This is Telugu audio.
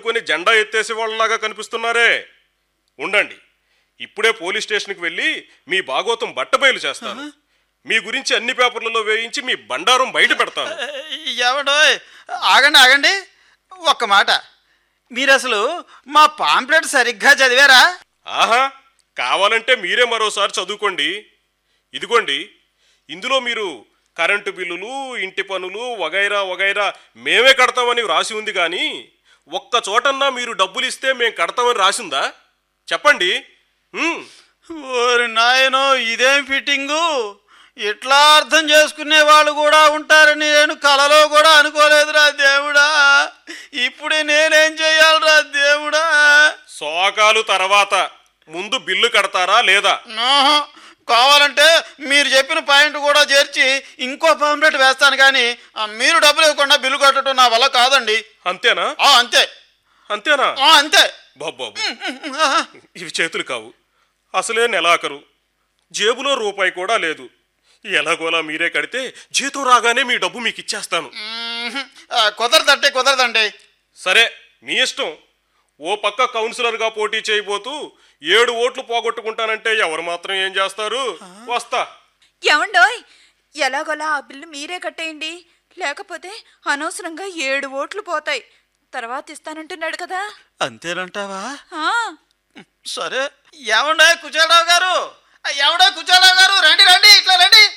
పట్టుకొని జెండా ఎత్తేసే వాళ్ళలాగా కనిపిస్తున్నారే ఉండండి ఇప్పుడే పోలీస్ స్టేషన్కి వెళ్ళి మీ భాగోతం బట్టబయలు చేస్తాను మీ గురించి అన్ని పేపర్లలో వేయించి మీ బండారం బయట పెడతాను ఎవడో ఆగండి ఆగండి ఒక్క మాట మీరు అసలు మా పాంప్లెట్ సరిగ్గా చదివారా ఆహా కావాలంటే మీరే మరోసారి చదువుకోండి ఇదిగోండి ఇందులో మీరు కరెంటు బిల్లులు ఇంటి పనులు వగైరా వగైరా మేమే కడతామని రాసి ఉంది కానీ ఒక్క చోటన్నా మీరు డబ్బులు ఇస్తే మేము కడతామని రాసిందా చెప్పండి ఉమ్, ఓరి నాయనో ఇదేం ఫిట్టింగు ఇట్లా అర్థం చేసుకునే వాళ్ళు కూడా ఉంటారని నేను కలలో కూడా అనుకోలేదురా దేవుడా ఇప్పుడే నేనేం చెయ్యాలిరా దేవుడా సోకాలు తర్వాత ముందు బిల్లు కడతారా లేదా ఆహా, కావాలంటే మీరు చెప్పిన పాయింట్ కూడా చేర్చి ఇంకో పాంప్లెట్ వేస్తాను కానీ ఆ, మీరు డబ్బులు ఇవ్వకుండా బిల్లు కట్టడం నా వల్ల కాదండి అంతేనా ఆ, అంతే అంతేనా ఆ, అంతే బాబాబు ఆహా. ఇవి చేతులు కావు అసలే నెలాఖరు జేబులో రూపాయి కూడా లేదు ఎలాగోలా మీరే కడితే జీతం రాగానే మీ డబ్బు మీకు ఇచ్చేస్తాను మ్మ్. ఆ, కుదరదంటే కుదరదండి సరే మీ ఇష్టం ఓ పక్క కౌన్సిలర్గా పోటీ చేయబోతూ ఏడు ఓట్లు పోగొట్టుకుంటానంటే ఎవరు మాత్రం ఏం చేస్తారు వస్తా ఏమండోయ్ ఎలాగోలా ఆ బిల్లు మీరే కట్టేయండి లేకపోతే అనవసరంగా ఏడు ఓట్లు పోతాయి తర్వాత ఇస్తానంటున్నాడు కదా అంతేనంటావా ఆ, సరే ఏమండే కుచారావు గారు ఎవడో కుచారావు గారు రండి రండి ఇట్లా రండి